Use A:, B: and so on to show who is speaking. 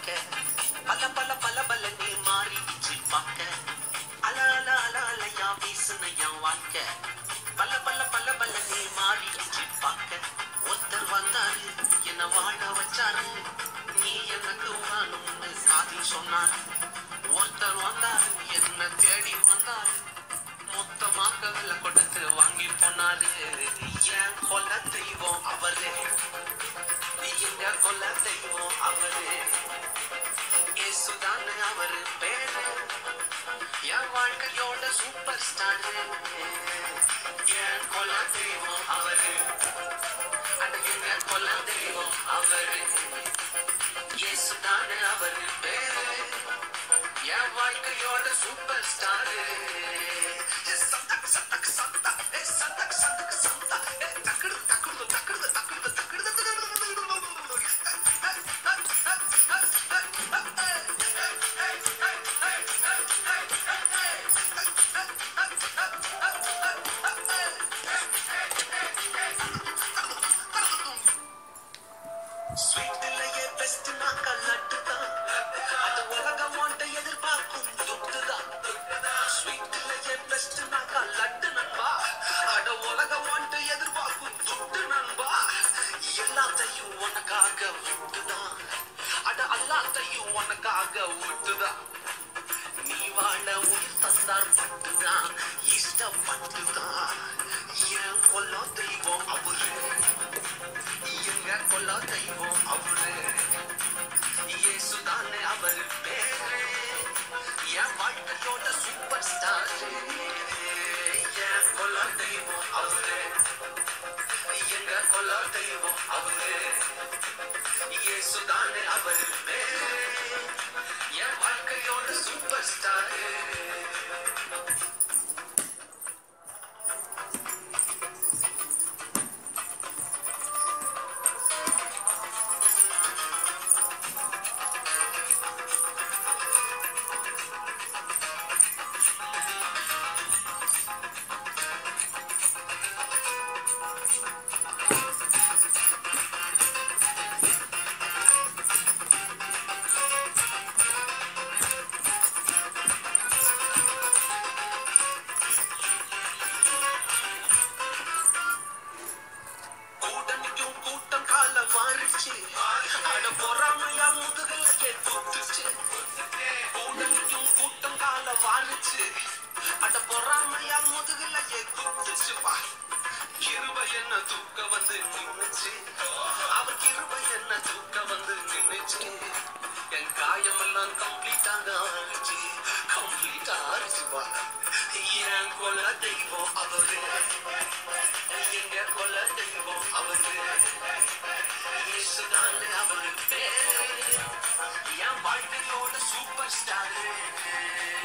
A: பல பல பல பல நீ மாறிடுச்சு பார்க்க அல அல அல அலையா வீசுன என் வாழ்க்கை பல பல பல பல நீ மாறிடுச்சு பார்க்க ஒருத்தர் வந்தாரு என்ன வாழ வச்சாரு நீ எனக்கு வாழும்னு சாதி சொன்னாரு ஒருத்தர் வந்தாரு என்ன தேடி வந்தாரு மொத்தமாக விலை கொடுத்து வாங்கி போனாரு என் கொல்ல தெய்வம் அவரு எங்க கொல்ல தெய்வம் அவரு இயேசுதான் அவரு பேரு என் வாழ்க்கையோட சூப்பர் ஸ்டார் என் கொல்ல தெய்வம் அவரு அட எங்க கொல்ல தெய்வம் அவரு இயேசுதான் அவரு பேரு என் வாழ்க்கையோட சூப்பர் ஸ்டார் சந்தக் சந்தக் சந்தா ஏ சந்தக் சந்தக் சந்தா ஏ தக்குடு தக்குடு தக்குடு தக்குடு தக்குடு ஸ்வீட்லயே பெஸ்ட் நான் கல்லட்டு தான் அது உலகம் ஒன்றை எதிர்பார்க்கும் துட்டு தான் ஸ்வீட்லயே பெஸ்ட் நான் கல்லட்டு நண்பா அட உலகம் ஒன்றை எதிர்பார்க்கும் துட்டு நண்பா எல்லாத்தையும் உனக்காக விட்டுதான் அட எல்லாத்தையும் உனக்காக விட்டுதான் நீ வாழ உயிர் தந்தார் பட்டுதான் இஷ்டப்பட்டுதான் என் கொல்ல தெய்வம் அவரு எங்க கொல்ல தெய்வம் அவரு இயேசுதானே அவரு பேரு என் வாழ்க்கையோட சூப்பர் ஸ்டார் என் கொல்ல தெய்வம் அவரு எங்க கொல்ல தெய்வம் அவரு இயேசுதானே அவரு பேரு என் வாழ்க்கையோட சூப்பர் ஸ்டார் கூட்டணிக்கும் கூட்டம் கால மாறிச்சு அட பொறாமையால் முதுகலையே குத்துச்சு கூட்டணிக்கும் கூட்டம் கால மாறிச்சு அட பொறாமையால் முதுகலையே குத்துச்சு பா கிருபை என்ன தூக்க வந்து நின்னுச்சு அவர் கிருபை என்ன தூக்க வந்து நின்னுச்சு என் காயமெல்லாம் கம்ப்ளீட்டாக ஆறிச்சு கம்ப்ளீட்டா ஆறிச்சு பா என் கொல தெய்வம் அவரு எங்க கொல்ல தெய்வம் அவரு இயேசுதான் அவரு பேரு என் வாழ்க்கையோட சூப்பர் ஸ்டார்